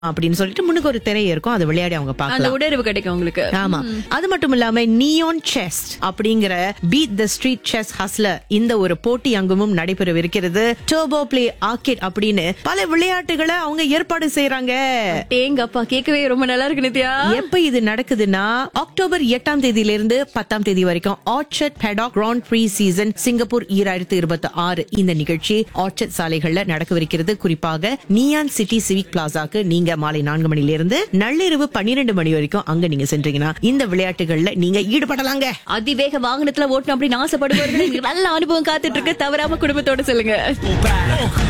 அப்படின்னு சொல்லிட்டு முன்னுக்கு ஒரு திரை இருக்கும் அதை விளையாடி அவங்க அந்த பார்க்கலாம் உணர்வு கிடைக்கும் உங்களுக்கு ஆமா அது மட்டும் இல்லாம நியோன் செஸ் அப்படிங்கிற beat the street chess hustle இந்த ஒரு போட்டி அங்கமும் நடைபெறவிருக்கிறது டர்போ பிளே ஆர்கேட் அப்படின்னு பல விளையாட்டுகளை அவங்க ஏற்பாடு செய்யறாங்க தேங்கப்பா கேட்கவே ரொம்ப நல்லா இருக்கு நித்யா எப்ப இது நடக்குதுன்னா அக்டோபர் எட்டாம் தேதியில இருந்து பத்தாம் தேதி வரைக்கும் orchard paddock grand prix season Singapore ஈராயிரத்து இருபத்தி ஆறு இந்த நிகழ்ச்சி ஆர்ச்சர்ட் சாலைகள்ல நடக்கவிருக்கிறது குறிப்பாக நியான் சிட்டி சிவிக் பிளாசாக்கு நீங்க மாலை நான்கு மணில இருந்து நள்ளிரவு பன்னிரண்டு மணி வரைக்கும் அங்க நீங்க சென்றீங்கன்னா இந்த விளையாட்டுகள்ல நீங்க ஈடுபடலாங்க அதிவேக வாகனத்துல ஓட்டணும் அப்படின்னு ஆசைப்படுபவர்கள் நல்ல அனுபவம் காத்துட்டு இருக்கு தவறாம குடும்பத்தோட சொல்லுங்க